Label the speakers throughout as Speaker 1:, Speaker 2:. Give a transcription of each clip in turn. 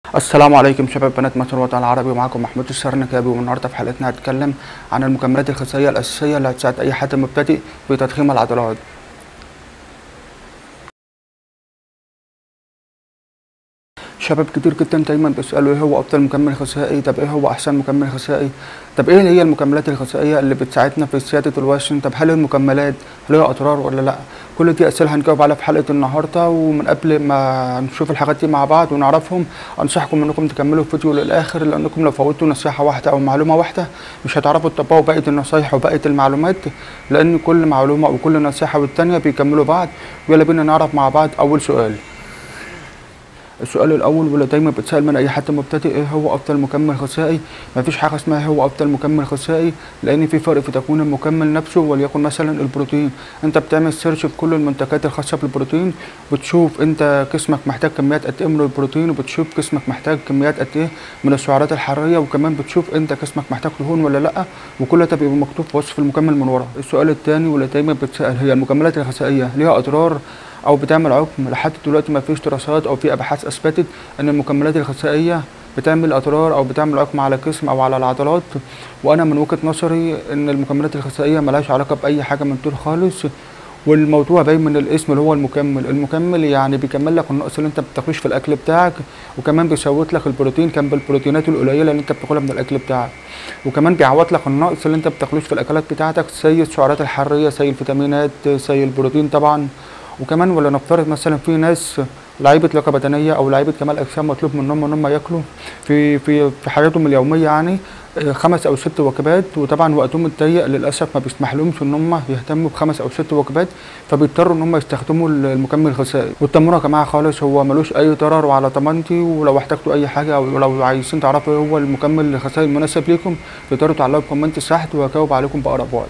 Speaker 1: السلام عليكم شباب بنات مصر الوطن العربي ومعاكم محمود السرنكابي والنهارده في حلقتنا هنتكلم عن المكملات الغذائيه الاساسيه اللي هتساعد اي حد مبتدئ بتضخيم العضلات شباب كتير جدا دايما بيسالوا ايه هو افضل مكمل غذائي طب ايه هو احسن مكمل غذائي طب ايه هي المكملات الغذائيه اللي بتساعدنا في زياده الوزن طب هل المكملات لها اضرار ولا لا كل دي اسئله هنجاوب عليها في حلقه النهارده ومن قبل ما نشوف الحاجات دي مع بعض ونعرفهم انصحكم انكم تكملوا الفيديو للاخر لانكم لو فوتوا نصيحه واحده او معلومه واحده مش هتعرفوا تطبقوا بقيه النصايح وبقيه المعلومات لان كل معلومه وكل نصيحه والتانيه بيكملوا بعض يلا بينا نعرف مع بعض اول سؤال السؤال الاول واللي دايما بتسال من اي حد مبتدئ ايه هو افضل مكمل غذائي مفيش حاجه اسمها إيه هو افضل مكمل غذائي لان في فرق في تكوين المكمل نفسه وليكن مثلا البروتين انت بتعمل سيرش في كل المنتجات الخاصه بالبروتين بتشوف انت جسمك محتاج كميات قد ايه من البروتين وبتشوف جسمك محتاج كميات قد ايه من السعرات الحراريه وكمان بتشوف انت جسمك محتاج دهون ولا لا وكل ده بيبقى مكتوب في وصف المكمل من ورا السؤال الثاني واللي دايما بتسال هي المكملات الغذائيه ليها اضرار او بتعمل عقم لحد دلوقتي ما فيش دراسات او في ابحاث اثبتت ان المكملات الغذائيه بتعمل اضرار او بتعمل عقم على الجسم او على العضلات وانا من وجهه نظري ان المكملات الغذائيه ملهاش علاقه باي حاجه من دول خالص والموضوع باين من الاسم اللي هو المكمل المكمل يعني بيكمل لك النقص اللي انت بتاكلوش في الاكل بتاعك وكمان بيسوت لك البروتين كان بالبروتينات القليله اللي انت بتاكلها من الاكل بتاعك وكمان بيعوض لك النقص اللي انت بتاكلوش في الاكلات بتاعتك زي السعرات الحراريه زي الفيتامينات زي البروتين طبعا وكمان ولا نفترض مثلا في ناس لعيبه لياقه بدنيه او لعيبه كمال اجسام مطلوب منهم ان هم ياكلوا في في في حياتهم اليوميه يعني خمس او ست وجبات وطبعا وقتهم الضيق للاسف ما بيسمحلهمش ان هم يهتموا بخمس او ست وجبات فبيضطروا ان هم يستخدموا المكمل الغذائي والتمرين يا جماعه خالص هو ملوش اي ضرر وعلى ضمانتي ولو احتجتوا اي حاجه او لو عايزين تعرفوا ايه هو المكمل الغذائي المناسب ليكم تقدروا تعلقوا في كومنت تحت وهجاوب عليكم باقرب وقت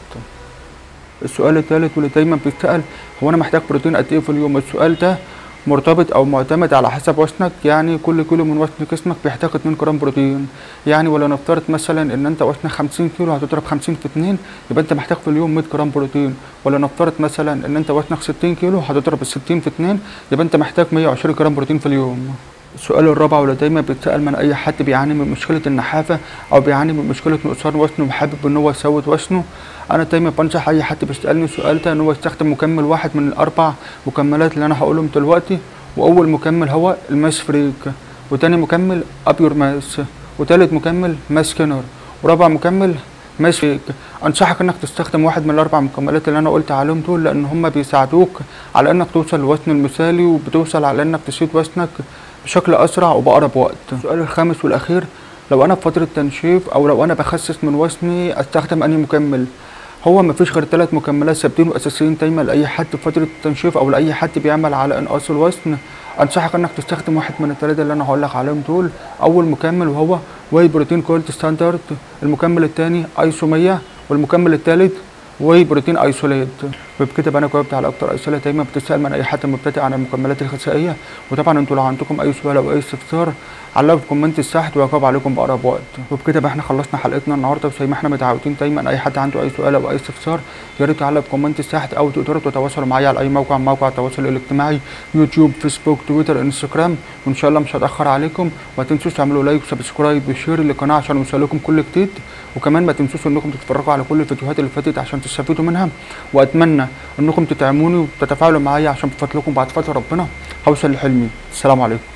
Speaker 1: السؤال الثالث واللي دايما بيتسال هو انا محتاج بروتين قد ايه في اليوم السؤال ده مرتبط او معتمد على حسب وزنك يعني كل كيلو من وزن جسمك بيحتاج 2 جرام بروتين يعني ولا نفترض مثلا ان انت وزنك 50 كيلو هتضرب 50 في 2 يبقى انت محتاج في اليوم 100 جرام بروتين ولا نفترض مثلا ان انت وزنك 60 كيلو هتضرب ال 60 في 2 يبقى انت محتاج 120 جرام بروتين في اليوم السؤال الرابع واللي دايما بيتسال من اي حد بيعاني من مشكله النحافه او بيعاني من مشكله نقصان وزنه وحابب ان هو يسود وزنه انا دايما بنصح اي حد بيسالني السؤال ده ان هو يستخدم مكمل واحد من الاربع مكملات اللي انا هقولهم دلوقتي واول مكمل هو الماس فريك وتاني مكمل ابيور ماس وتالت مكمل ماس كينر ورابع مكمل ماس فريك انصحك انك تستخدم واحد من الاربع مكملات اللي انا قلت عليهم دول لان هم بيساعدوك على انك توصل للوزن المثالي وبتوصل على انك تزيد وزنك بشكل اسرع وباقرب وقت السؤال الخامس والاخير لو انا في فتره تنشيف او لو انا بخسس من وزني استخدم انهي مكمل هو مفيش غير ثلاث مكملات ثابتين واساسيين دايما لاي حد في فتره التنشيف او لاي حد بيعمل على انقاص الوزن انصحك انك تستخدم واحد من الثلاثه اللي انا هقول لك عليهم دول اول مكمل وهو واي بروتين كولد ستاندرد المكمل الثاني ايسو 100 والمكمل الثالث واي بروتين ايسوليت وبكده بقى انا جاوبت على اكتر اسئله دايما بتسال من اي حد مبتدئ عن المكملات الغذائيه وطبعا انتوا لو عندكم اي سؤال او اي استفسار علقوا في كومنت تحت وهجاوب عليكم باقرب وقت وبكده بقى احنا خلصنا حلقتنا النهارده وزي ما احنا متعودين دايما اي حد عنده اي سؤال او اي استفسار يا ريت تعلق في كومنت تحت او تقدروا تتواصلوا معايا على اي موقع من مواقع التواصل الاجتماعي يوتيوب فيسبوك تويتر انستجرام وان شاء الله مش هتاخر عليكم ما تنسوش تعملوا لايك وسبسكرايب وشير للقناه عشان يوصلكم كل جديد وكمان ما تنسوش انكم تتفرجوا على كل الفيديوهات اللي فاتت عشان تستفيدوا منها واتمنى انكم تدعموني وتتفاعلوا معايا عشان بفضلكم بعد فتره ربنا هوصل لحلمي السلام عليكم